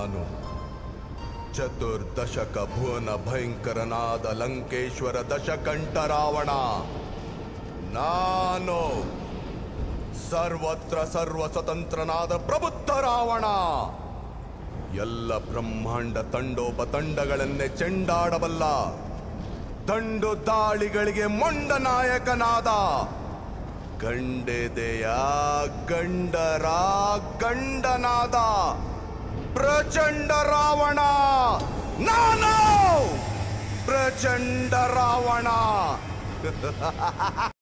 ನಾನು ಚತುರ್ದಶಕ ಭುವನ ಭಯಂಕರನಾದ ಲಂಕೇಶ್ವರ ದಶಕಂಠ ರಾವಣ ನಾನು ಸರ್ವತ್ರ ಸರ್ವ ಸ್ವತಂತ್ರನಾದ ಪ್ರಬುದ್ಧ ರಾವಣ ಎಲ್ಲ ಬ್ರಹ್ಮಾಂಡ ತಂಡೋಪತಂಡಗಳನ್ನೇ ಚೆಂಡಾಡಬಲ್ಲ ದಂಡು ದಾಳಿಗಳಿಗೆ ಮೊಂಡ ನಾಯಕನಾದ ಗಂಡೆದೆಯ ಗಂಡರ ಗಂಡನಾದ ಪ್ರಚಂಡ ರಾವಣ ನಾನು ಪ್ರಚಂಡ ರಾವಣ